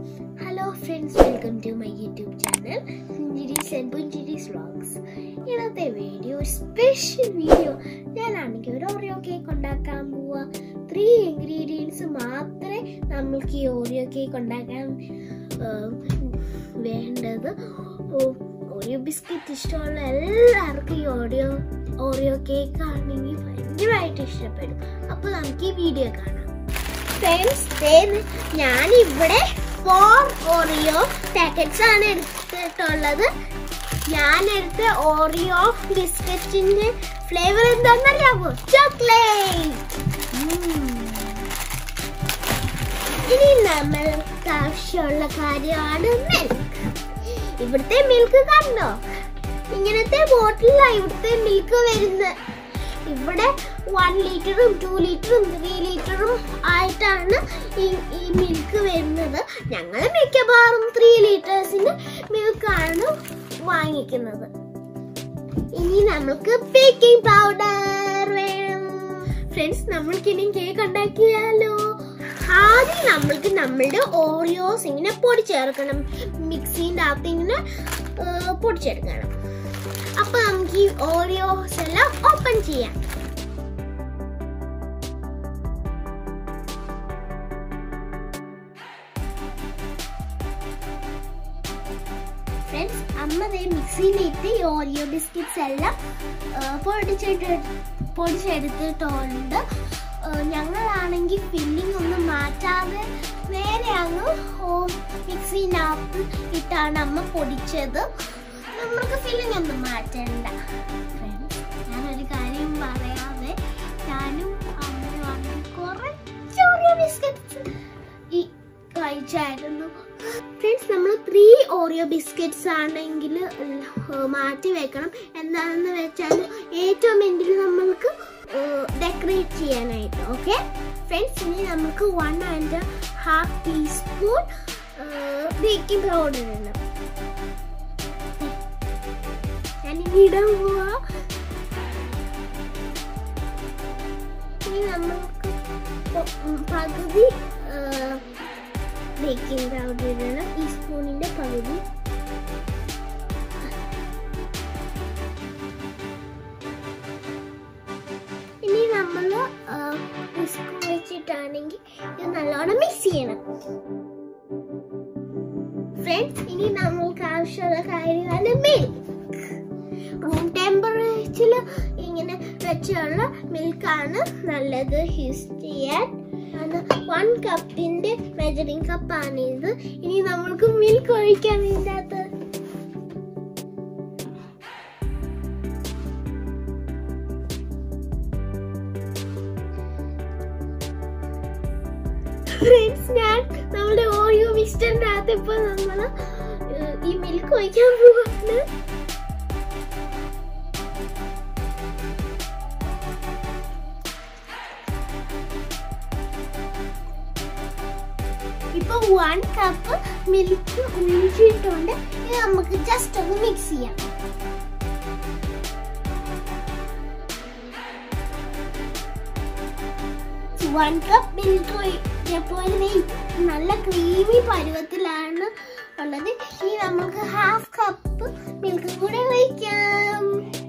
Hello friends welcome to my YouTube channel Punchiris and Punchiris vlogs ഇന്നത്തെ video special video ഞാനാണെങ്കിൽ ഒരു Oreo cake ഉണ്ടാക്കാൻ പോവാ ത്രീ ഇൻഗ്രീഡിയൻസ് മാത്രമേ നമ്മൾക്ക് ഈ ഓറിയോ കേക്ക് ഉണ്ടാക്കാൻ ആ, വേണ്ടത് ഓ- ഓറിയോ ബിസ്ക്കറ്റ് ഇഷ്ടമുള്ള എല്ലാവർക്കും ഈ ഓറിയോ ഓറിയോ കേക്ക് ആണെങ്കിൽ ഭയങ്കരമായിട്ട് ഇഷ്ടപ്പെടും അപ്പോൾ നമുക്ക് ഈ വീഡിയോ കാണാം ഫ്രണ്ട്സ് ഞാൻ ഇവിടെ ഫോർ ഓറിയോ പാക്കറ്റ്സ് ആണ് എടുത്തിട്ടുള്ളത് ഞാൻ എടുത്ത ഓറിയോ ബിസ്ക്കറ്റിന്റെ ഫ്ലേവർ എന്താണെന്നറിയാമോ ചോക്ലേറ്റ് ഇനി നമ്മൾക്ക് ആവശ്യമുള്ള കാര്യമാണ് മിൽക്ക് ഇവിടുത്തെ മിൽക്ക് കണ്ടോ ഇങ്ങനത്തെ ബോട്ടിലാണ് ഇവിടുത്തെ മിൽക്ക് വരുന്നത് ഇവിടെ വൺ ലിറ്ററും ടു ലിറ്ററും ത്രീ ലിറ്ററും ആയിട്ടാണ് ഈ ഈ മിൽക്ക് വരുന്നത് ഞങ്ങൾ മിക്കവാറും ത്രീ ലിറ്റേഴ്സിന്റെ മിൽക്കാണ് വാങ്ങിക്കുന്നത് ഇനി നമുക്ക് ബേക്കിംഗ് പൗഡർ വേണം ഫ്രണ്ട്സ് നമ്മൾക്ക് ഇനി കേക്ക് ഉണ്ടാക്കിയാലോ ആദ്യം നമ്മൾക്ക് നമ്മളുടെ ഓറിയോസ് ഇങ്ങനെ പൊടിച്ചേർക്കണം മിക്സിന്റെ അകത്ത് ഇങ്ങനെ ഏർ, പൊടിച്ചെടുക്കണം അപ്പൊ നമുക്ക് ഈ ഓറിയോസ് എല്ലാം ഓപ്പൺ ചെയ്യാം ഫ്രണ്ട്സ് അമ്മ ദേ മിക്സിയിലിട്ട് ഈ ഓറിയോ ബിസ്ക്കറ്റ്സ് എല്ലാം ആ, പൊടിച്ചിട്ട് പൊടിച്ചെടുത്തിട്ടുണ്ട് ആ, ഞങ്ങളാണെങ്കിൽ ഫില്ലിംഗ് ഒന്നും മാറ്റാതെ നേരെ അങ്ങ് മിക്സിനകത്ത് ഇട്ടാണ് അമ്മ പൊടിച്ചത് നമ്മൾക്ക് ഫില്ലിംഗ് ഒന്നും മാറ്റണ്ട ഫ്രണ്ട്സ് ഞാനൊരു കാര്യം പറയാതെ ഞാനും അമ്മയുമാണ് കുറച്ച് ഓറിയോ ബിസ്ക്കറ്റ്സ് ഈ കഴിച്ചായിരുന്നു ഫ്രണ്ട്സ് നമ്മൾ ത്രീ ഓറിയോ ബിസ്ക്കറ്റ്സ് ആണെങ്കിൽ മാറ്റി വെക്കണം എന്താണെന്ന് വെച്ചാൽ ഏറ്റവും എൻഡിൽ നമ്മൾക്ക് ഡെക്കറേറ്റ് ചെയ്യാനായിട്ട് ഓക്കെ ഫ്രണ്ട്സ് ഇനി നമുക്ക് one and half teaspoon baking powder ഇടണം ഞാനിനി ഇടാൻ പോവാ ഇനി നമുക്ക് പ- പകുതി ബേക്കിംഗ് പൗഡർ ഇടണം ഈ സ്പൂണിന്റെ പകുതി ഇനി നമ്മൾ വിസ്ക് വെച്ചിട്ടാണെങ്കിൽ ഇത് നല്ലോണം മിക്സ് ചെയ്യണം ഫ്രണ്ട്സ് ഇനി നമ്മൾക്ക് ആവശ്യമുള്ള കാര്യമാണ് മിൽക്ക് റൂം ടെമ്പറേച്ചറിൽ ഇങ്ങനെ വെച്ചുള്ള മിൽക്കാണ് നല്ലത് യൂസ് ചെയ്യാൻ അത് വൺ കപ്പിന്റെ മെജറിംഗ് കപ്പാണ് ഇത് ഇനി നമ്മൾക്ക് മിൽക്ക് ഒഴിക്കാൻ ഇതിനകത്ത് ഫ്രണ്ട്സ് ഞാൻ നമ്മുടെ ഓയോ മിക്സ്റ്ററിന്റെ അകത്ത് ഇപ്പൊ നമ്മള് ഏഹ്, ഈ മിൽക്ക് ഒഴിക്കാൻ പോവാണ് ഇപ്പൊ വൺ കപ്പ് മിൽക്ക് ഒഴിച്ചിട്ടുണ്ട് ഇത് നമുക്ക് ജസ്റ്റ് ഒന്ന് മിക്സ് ചെയ്യാം വൺ കപ്പ് മിൽക്ക് ഒഴിച്ചപ്പോൾ നല്ല ക്രീമി പരുവത്തിലാണ് ഉള്ളത് ഇനി നമുക്ക് ഹാഫ് കപ്പ് മിൽക്ക് കൂടെ ഒഴിക്കാം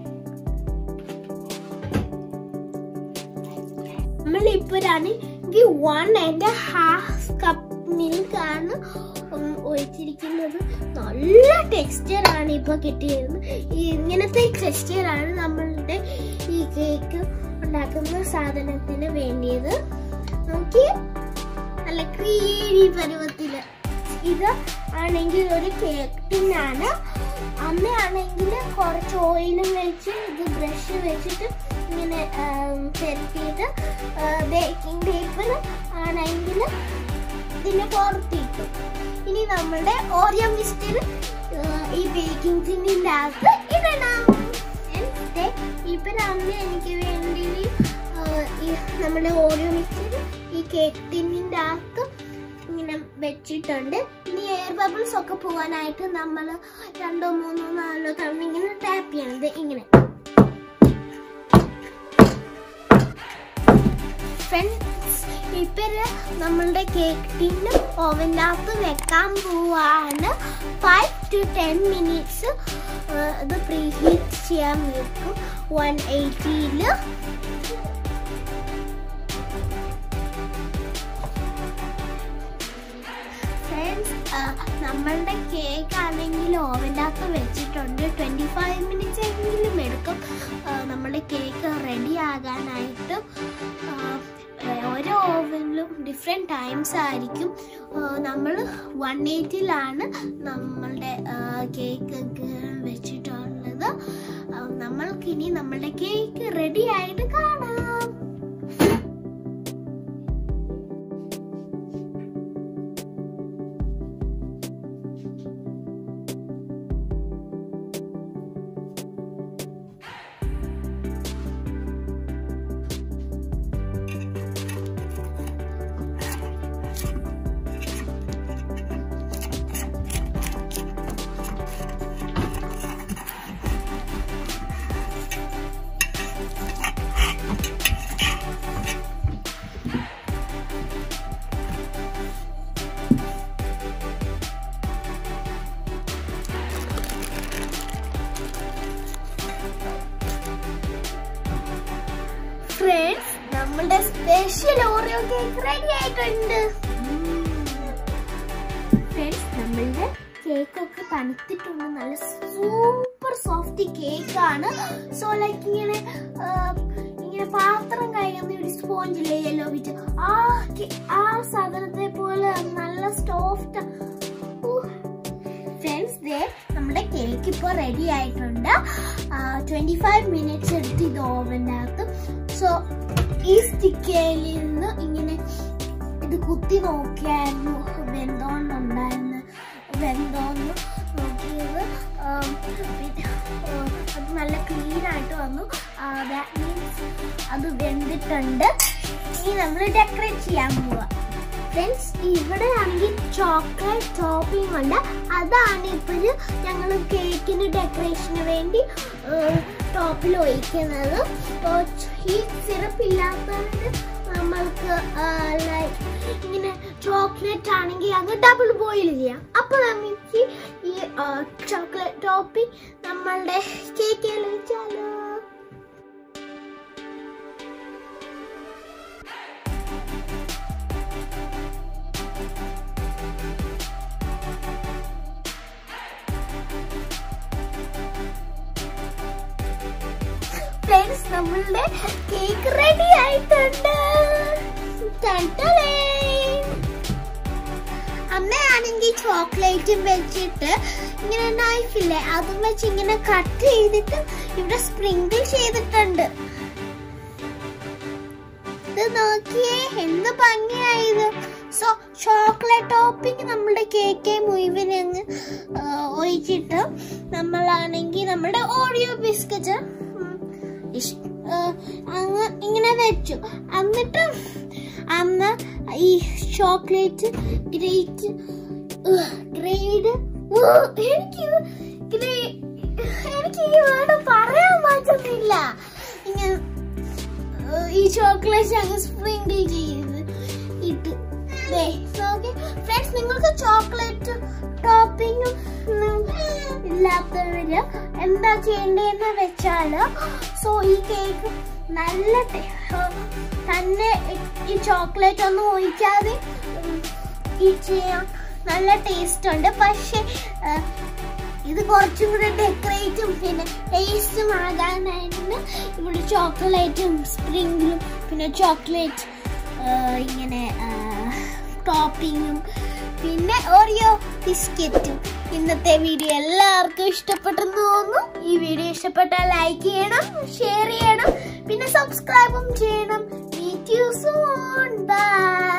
നമ്മളിപ്പോഴാണെങ്കിൽ one and half cup milk ആണ് ഉം ഒഴിച്ചിരിക്കുന്നത് നല്ല ടെക്സ്ചർ ആണ് ഇപ്പൊ കിട്ടിയത് ഈ ഇങ്ങനത്തെ ടെക്സ്ചർ ആണ് നമ്മളുടെ ഈ കേക്ക് ഉണ്ടാക്കുന്ന സാധനത്തിന് വേണ്ടിയത് നോക്കി നല്ല ക്രീമി പരുവത്തില് ഇത് ആണെങ്കിൽ ഒരു കേക്ക് ടിന്നാണ് അമ്മയാണെങ്കിൽ കുറച്ച് ഓയിലും വെച്ച് ഇത് ബ്രഷ് വെച്ചിട്ട് ഇങ്ങനെ പെരട്ടിയിട്ട് ബേക്കിംഗ് പേപ്പർ ആണെങ്കിൽ ഇതിന്റെ പുറത്തിട്ടു ഇനി നമ്മുടെ ഓറിയോ മിസ്റ്റർ ഈ ബേക്കിംഗ് ടിന്നിന്റെ അകത്ത് ഇടണം എന്നിട്ട് ഇപ്പൊ അമ്മ എനിക്ക് വേണ്ടി ആ, ഈ നമ്മുടെ ഓറിയോ മിക്സർ ഈ കേക്ക് ടിന്നിന്റെ അകത്ത് ഇങ്ങനെ വെച്ചിട്ടുണ്ട് ഇനി എയർ ബബിൾസ് ഒക്കെ പോകാനായിട്ട് നമ്മൾ രണ്ടോ മൂന്നോ നാലോ തവണ ഇങ്ങനെ ടാപ്പ് ചെയ്യണത് ഇങ്ങനെ ഫ്രണ്ട്സ് ഫ്രണ്ട്സ് ഇപ്പം നമ്മളുടെ കേക്ക് ടിന്ന് ഓവനകത്ത് വെക്കാൻ പോവാണ് ഫൈവ് ടു ടെൻ മിനിറ്റ്സ് ഇത് പ്രീ ഹീറ്റ് ചെയ്യാൻ വെക്കും വൺ എയ്റ്റിയിൽ ഫ്രണ്ട്സ് നമ്മളുടെ കേക്ക് ആണെങ്കിൽ ഓവൻ്റെ അകത്ത് വെച്ചിട്ടുണ്ട് ട്വൻറ്റി ഫൈവ് മിനിറ്റ്സ് എങ്കിലും എടുക്കും ആ, നമ്മുടെ കേക്ക് റെഡി ആകാനായിട്ട് ആ, ഓരോ ഓവനിലും ഡിഫറെൻറ്റ് ടൈംസ് ആയിരിക്കും നമ്മൾ വൺ എയ്റ്റിലാണ് നമ്മളുടെ കേക്ക് വെച്ചിട്ടുള്ളത് ആ, നമ്മൾക്കിനി നമ്മളുടെ കേക്ക് റെഡി ആയിട്ട് കാണാം ഫ്രണ്ട്സ് നമ്മുടെ സ്പെഷ്യൽ ഓറിയോ കേക്ക് റെഡി ആയിട്ടുണ്ട് ഫ്രണ്ട്സ് നമ്മളുടെ കേക്ക് ഒക്കെ തണുത്തിട്ടുണ്ട് നല്ല സൂപ്പർ സോഫ്റ്റ് കേക്ക് ആണ് സോ ലൈക്ക് ഇങ്ങനെ ആ, ഇങ്ങനെ പാത്രം കഴിയുന്ന ഒരു സ്പോഞ്ച് ഇല്ലേ യെല്ലോ വിറ്റ് ആ കേ- ആ സാധനത്തെ പോലെ നല്ല സോഫ്റ്റ് ഫ്രണ്ട്സ് ദേ നമ്മുടെ കേക്ക് ഇപ്പോൾ റെഡി ആയിട്ടുണ്ട് ട്വന്റി ഫൈവ് മിനിറ്റ്സ് എടുത്ത് ഇത് ഓവനകത്ത് സോ ഈ സ്റ്റിക്കയിൽ നിന്ന് ഇങ്ങനെ ഇത് കുത്തി നോക്കിയായിരുന്നു വെന്തോന്നുണ്ടായിരുന്നു വെന്തോന്ന് നോക്കിയത് ആം, പിന്നെ, ആ, അത് നല്ല ക്ലീൻ ആയിട്ട് വന്നു ദാറ്റ് മീൻസ് അത് വെന്തിട്ടുണ്ട് ഇനി നമ്മൾ ഡെക്കറേറ്റ് ചെയ്യാൻ പോവാ ഫ്രണ്ട്സ് ഇവിടെ ആണെങ്കിൽ ചോക്ലേറ്റ് ടോപ്പിംഗ് ഉണ്ട് അതാണ് ഇപ്പോഴും ഞങ്ങൾ കേക്കിന് ഡെക്കറേഷന് വേണ്ടി ടോപ്പിൽ ഒഴിക്കുന്നത് അപ്പോൾ ഈ സിറപ്പ് ഇല്ലാത്തവര് നമ്മൾക്ക് ലൈക്ക് ഇങ്ങനെ ചോക്ലേറ്റ് ആണെങ്കിൽ അത് ഡബിൾ ബോയിൽ ചെയ്യാം അപ്പോൾ നമുക്ക് ഈ ചോക്ലേറ്റ് ടോപ്പിംഗ് നമ്മളുടെ കേക്കിൽ വെച്ചാലോ ഫ്രണ്ട്സ് നമ്മളുടെ കേക്ക് റെഡി ആയിട്ടുണ്ട് ടണ്ടടേ. അമ്മയാണെങ്കിൽ ചോക്ലേറ്റും വെച്ചിട്ട് ഇങ്ങനെ നൈഫില്ലേ അതും വെച്ച് ഇങ്ങനെ കട്ട് ചെയ്തിട്ട് ഇവിടെ സ്പ്രിങ്കിൾ ചെയ്തിട്ടുണ്ട് ഇത് നോക്കിയേ എന്ത് ഭംഗിയായത് സോ ചോക്ലേറ്റ് ടോപ്പിംഗ് നമ്മുടെ കേക്ക് മുഴുവൻ അങ്ങ് ആ, ഒഴിച്ചിട്ട് നമ്മളാണെങ്കിൽ നമ്മുടെ ഓറിയോ ബിസ്ക്കറ്റ് അങ്ങ് ഇങ്ങനെ വെച്ചു എന്നിട്ട് അമ്മ ഈ ചോക്ലേറ്റ് ഗ്രേറ്റ് ഗ്രേഡ് എനിക്ക് ഗ്രേ- എനിക്ക് ഈ വേർഡ് പറയാൻ പറ്റുന്നില്ല ഇങ്ങനെ ഏഹ് ഈ ചോക്ലേറ്റ് അങ്ങ് സ്പ്രിങ്കിൾ ചെയ്ത് ഇട്ട് ഫ്രണ്ട്സ് നിങ്ങൾക്ക് ചോക്ലേറ്റ് ടോപ്പിംഗും ഇല്ലാത്തവര് എന്താ ചെയ്യേണ്ടതെന്ന് വെച്ചാല് സോ ഈ കേക്ക് നല്ല ടേ- ഏഹ് തന്നെ ഈ ചോക്ലേറ്റ് ഒന്നും ഒഴിക്കാതെ ഉം, ഈ ചെയ്യാൻ നല്ല ടേസ്റ്റ് ഉണ്ട് പക്ഷെ ഏഹ്, ഇത് കുറച്ചും കൂടെ ഡെക്കറേറ്റും പിന്നെ ടേസ്റ്റും ആകാനായിട്ട് ഇവിടെ ചോക്ലേറ്റും സ്പ്രിങ്ങിലും പിന്നെ ചോക്ലേറ്റ് ഇങ്ങനെ ടോപ്പിങ്ങും പിന്നെ ഓറിയോ ബിസ്ക്കറ്റും ഇന്നത്തെ വീഡിയോ എല്ലാവർക്കും ഇഷ്ടപ്പെട്ടെന്ന് തോന്നുന്നു ഈ വീഡിയോ ഇഷ്ടപ്പെട്ടാൽ ലൈക്ക് ചെയ്യണം ഷെയർ ചെയ്യണം പിന്നെ സബ്സ്ക്രൈബും ചെയ്യണം മീറ്റ് യു സോൺ ബൈ